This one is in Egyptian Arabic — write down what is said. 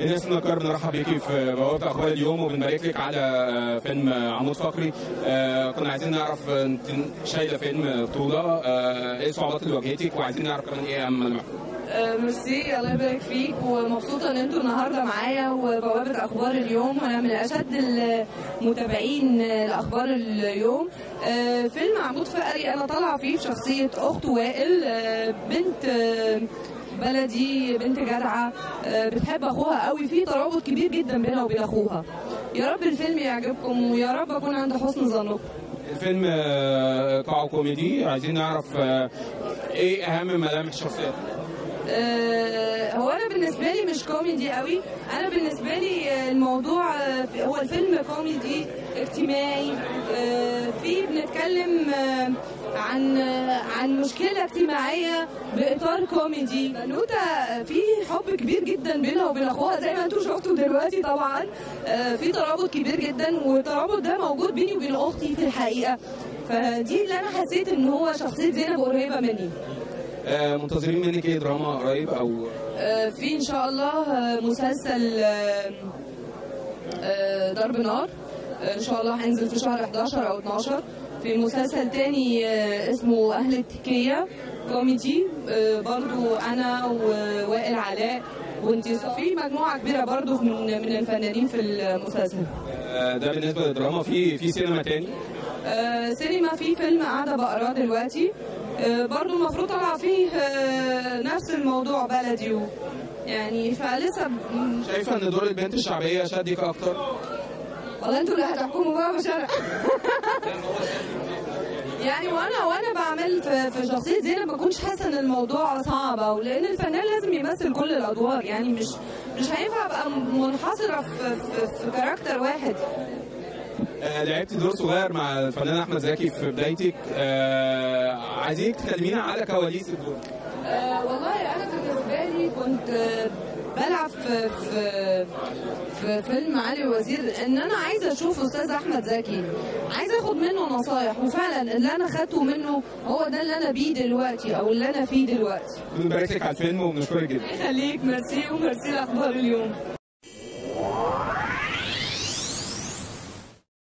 الناس النكار بنرحب بيكي في بوابه اخبار اليوم وبنبارك لك على فيلم عمود فقري آه، كنا عايزين نعرف انت شايله فيلم بطوله آه، ايه الصعوبات اللي واجهتك وعايزين نعرف كمان ايه اهم المعلومات آه، ميرسي الله يبارك فيك ومبسوطة ان انتوا النهارده معايا وبوابة اخبار اليوم وانا من اشد المتابعين لاخبار اليوم آه، فيلم عمود فقري انا طالعة فيه في شخصية اخت وائل آه، بنت آه، بلدي بنت جدعة آه، بتحب اخوها قوي في ترابط كبير جدا بينها وبين اخوها يا رب الفيلم يعجبكم ويا رب اكون عند حسن ظنكم الفيلم آه، قاعه كوميدي عايزين نعرف آه، ايه اهم ملامح الشخصيات آه، هو انا بالنسبه لي مش كوميدي قوي انا بالنسبه لي آه، الموضوع آه، هو الفيلم كوميدي اجتماعي آه، فيه بنتكلم آه، عن آه، عن مشكله اجتماعيه باطار كوميدي بنوته آه، في حب كبير جدا بينها وبين اخوها زي ما انتم شفتوا دلوقتي طبعا آه، في ترابط كبير جدا والترابط ده موجود بيني وبين اختي في الحقيقه فدي اللي انا حسيت ان هو شخصيه زينب قريبه مني آه، منتظرين منك ايه دراما قريب او آه، في ان شاء الله آه، مسلسل آه، آه، ضرب نار آه، ان شاء الله هينزل في شهر 11 او 12 في مسلسل تاني آه، اسمه اهل التكية كوميدي آه، برضو انا ووائل علاء وانتي في مجموعة كبيرة برضو من من الفنانين في المسلسل آه، ده بالنسبه للدراما في في سينما تاني آه، سينما في فيلم قاعدة بقراه دلوقتي آه، برضو المفروض طلع فيه آه، نفس الموضوع بلدي و- يعني فلسه ب- شايفه ان دور البنت الشعبيه شدك اكتر والله انتوا اللي هتحكموا بقى مش انا يعني وانا وانا بعمل في, في شخصيه زينب ما كنتش حاسه ان الموضوع صعب او لان الفنان لازم يمثل كل الادوار يعني مش مش هينفع ابقى منحصره في, في, في كاركتر واحد آه، لعبت دور صغير مع الفنان احمد زكي في بدايتك آه، عايزينك تكلمينا على كواليس الدور أه والله انا بالنسبه لي كنت آه، بلعب في في في فيلم علي الوزير ان انا عايزه اشوف استاذ احمد زكي عايزه اخد منه نصايح وفعلا اللي انا خدته منه هو ده اللي انا بيه دلوقتي او اللي انا فيه دلوقتي بنبارك لك على الفيلم وبنشكرك جدا خليك ميرسي وميرسي لاخبار اليوم